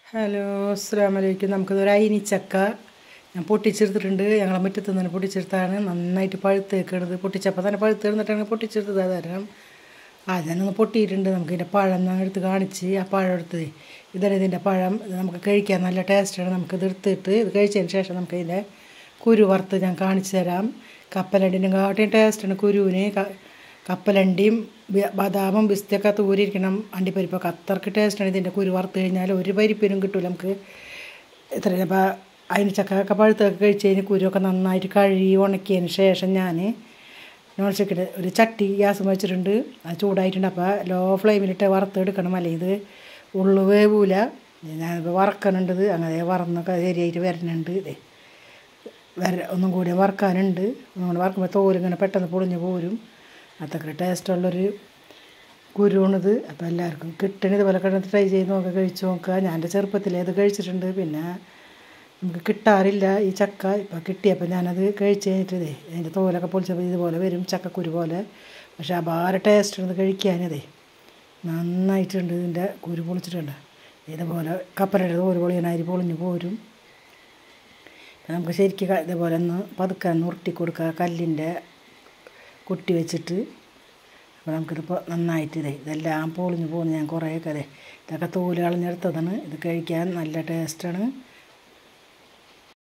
hello അസ്സാം വലൈക്കും നമുക്കിത് ഒരു അയിനിച്ചക്ക ഞാൻ പൊട്ടിച്ചെടുത്തിട്ടുണ്ട് ഞങ്ങളെ മുറ്റത്ത് നിന്ന് പൊട്ടിച്ചെടുത്താണ് നന്നായിട്ട് പഴുത്ത് വെക്കണത് പൊട്ടിച്ചപ്പോൾ തന്നെ പഴുത്ത് കിടന്നിട്ടാണ് പൊട്ടിച്ചെടുത്തത് അത് കാരണം ആദ്യം ഒന്ന് പൊട്ടിയിട്ടുണ്ട് നമുക്ക് ഇതിൻ്റെ പഴം ഞാൻ എടുത്ത് കാണിച്ച് ആ പഴം എടുത്ത് ഇതാണ് ഇതിൻ്റെ പഴം ഇത് നമുക്ക് കഴിക്കാൻ നല്ല ടേസ്റ്റാണ് നമുക്കിത് എടുത്തിട്ട് ഇത് കഴിച്ചതിന് ശേഷം നമുക്ക് ഇതിൻ്റെ കുരു വറുത്ത് ഞാൻ കാണിച്ചു തരാം കപ്പലണ്ടിൻ്റെ കാട്ടിയും ടേസ്റ്റാണ് കുരുവിന് ക- കപ്പലണ്ടിയും ബി- ബദാമും ബിസ്തൊക്കെ തൂരിയിരിക്കണം അണ്ടിപ്പരിപ്പൊക്കെ അത്രക്ക് ടേസ്റ്റാണ് ഇതിൻ്റെ കുരു വറുത്ത് കഴിഞ്ഞാൽ ഒരു പരിപ്പിനും കിട്ടില്ല നമുക്ക് എത്ര ഇപ്പോൾ അതിന് ചക്കയൊക്കെ പഴുത്തൊക്കെ കഴിച്ച് കഴിഞ്ഞ് കുരുവൊക്കെ നന്നായിട്ട് കഴുകി ഉണക്കിയതിന് ശേഷം ഞാൻ നോൺ സ്റ്റിക്കിൽ ഒരു ചട്ടി ഗ്യാസ് വെച്ചിട്ടുണ്ട് അത് ചൂടായിട്ടുണ്ട് അപ്പോൾ ലോ ഫ്ലെയിമിലിട്ട് വറുത്തെടുക്കണം അല്ലെങ്കിൽ ഇത് ഉള്ളു വേവൂല ഞാനിപ്പോൾ വറക്കണുണ്ട് അങ്ങനെ വറന്നൊക്കെ ശരിയായിട്ട് വരുന്നുണ്ട് ഇതേ വര ഒന്നും കൂടി വറുക്കാനുണ്ട് ഒന്നും കൂടി വറുക്കുമ്പോൾ തോലിങ്ങനെ പെട്ടെന്ന് പൊളിഞ്ഞ് പോരും അതൊക്കെ ടേസ്റ്റുള്ളൊരു കുരുവാണിത് അപ്പോൾ എല്ലാവർക്കും കിട്ടണ ഇതുപോലെ കിടന്ന് ട്രൈ ചെയ്ത് നോക്കുക കഴിച്ച് നോക്കുക ഞാൻ എൻ്റെ ചെറുപ്പത്തിലേ ഇത് കഴിച്ചിട്ടുണ്ട് പിന്നെ നമുക്ക് കിട്ടാറില്ല ഈ ചക്ക ഇപ്പോൾ കിട്ടിയപ്പോൾ ഞാനത് കഴിച്ച് കഴിഞ്ഞിട്ട് ഇതേ അതിൻ്റെ തോലൊക്കെ പൊളിച്ചപ്പോൾ ഇതുപോലെ വരും ചക്കക്കുരു പോലെ പക്ഷേ അപാര ടേസ്റ്റ് ഉണ്ട് കഴിക്കാനിതേ നന്നായിട്ടുണ്ട് ഇതിൻ്റെ കുരു പൊളിച്ചിട്ടുണ്ട് ഇതുപോലെ കപ്പലയുടെ തോല് പൊളിയണ അരി പൊളിഞ്ഞ് പോരും നമുക്ക് ശരിക്കും ക- ഇതേപോലെ ഒന്ന് പതുക്കെ ഒന്ന് ഉരുട്ടി കൊടുക്കുക കല്ലിൻ്റെ കുട്ടി വെച്ചിട്ട് അപ്പോൾ നമുക്കിതിപ്പോൾ നന്നായിട്ട് ഇതേ ഇതെല്ലാം പൊളിഞ്ഞ് പോകുന്നു ഞാൻ കുറേയൊക്കെ അതെ ഇതൊക്കെ തോല് കളഞ്ഞെടുത്തതാണ് ഇത് കഴിക്കാൻ നല്ല ടേസ്റ്റാണ്